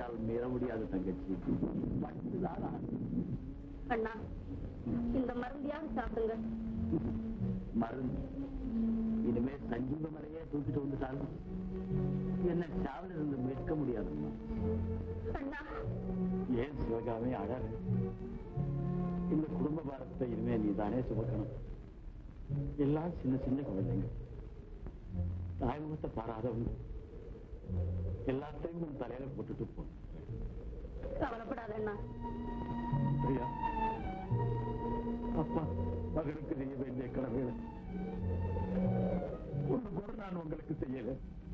ஆசையால் மீற முடியாத தங்கச்சி பட்டுதான் ஆசை. அண்ணா இந்த மருந்தியாவது சாப்பிடுங்க மருந்து இனிமே சஞ்சீவ மலையே தூக்கிட்டு வந்துட்டாலும் என்ன சாவல இருந்து மீட்க முடியாதும்மா அண்ணா ஏன் சிவகாமி அழக இந்த குடும்ப பாரத்தை இனிமே நீ தானே சுமக்கணும் எல்லாம் சின்ன சின்ன குழந்தைங்க தாய்முகத்தை பாராதவங்க எல்லாத்தையும் உன் தலையில போட்டுட்டு போ கவலைப்படாத அண்ணா ஐயா அப்பா மகனுக்கு செய்ய வேண்டிய கடமைகளை ஒன்று கூட நான் உங்களுக்கு செய்யல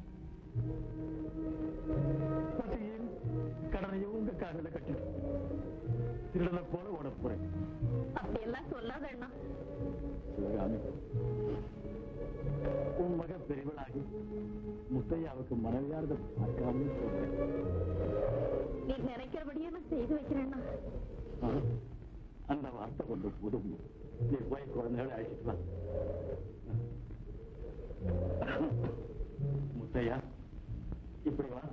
பசியும் கடனையும் உங்க காதல கட்டி திருடனை போல ஓட போறேன் அப்படியெல்லாம் சொல்லாத அண்ணா சிவகாமி உன் மக பெரியவளாகி முத்தையாவுக்கு மனைவியார்த பார்க்காமல் சொல்றேன் நீ நினைக்கிறபடியே நான் செய்து வைக்கிறேன் அண்ணா ஆ, அந்த வார்த்தை கொண்டு போதும் நீ போய் குழந்தைகளை அழைச்சிட்டு வா முத்தையா இப்படி வா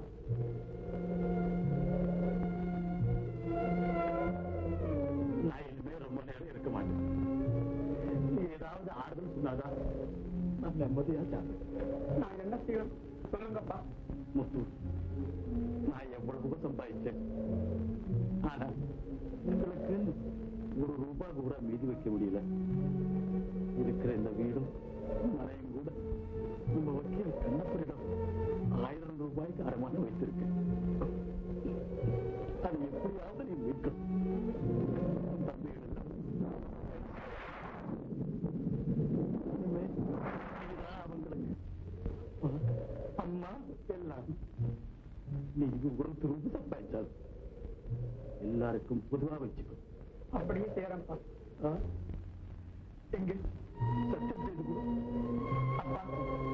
நான் இனிமே ரொம்ப நேரம் இருக்க மாட்டேன் நீ ஏதாவது ஆறுதல் சொன்னாதான் நான் நிம்மதியா சாப்பிட்டேன் நான் என்ன செய்யணும் சொல்லுங்கப்பா முத்து நான் எவ்வளவு சம்பாதிச்சேன் ஆனா உங்களுக்கு ஒரு ரூபாய் கூட மீதி வைக்க முடியல இருக்கிற இந்த வீடும் மனையும் கூட நம்ம வக்கீல் கண்ணப்பரிடம் ஆயிரம் ரூபாய்க்கு அரைமானம் வைத்திருக்கேன் அது எப்படியாவது நீ மீட்கும் தம்பிகள் எல்லாம் இனிமே நீதான் அவங்களுக்கு அம்மா எல்லாம் நீ ஒருத்தர் ரூபாய் சம்பாதிச்சாது எல்லாருக்கும் பொதுவா வச்சுக்கோ அப்படியே செய்யறேன்ப்பா ஆ? எங்க சத்தியம் செய்து கொடு. அப்பா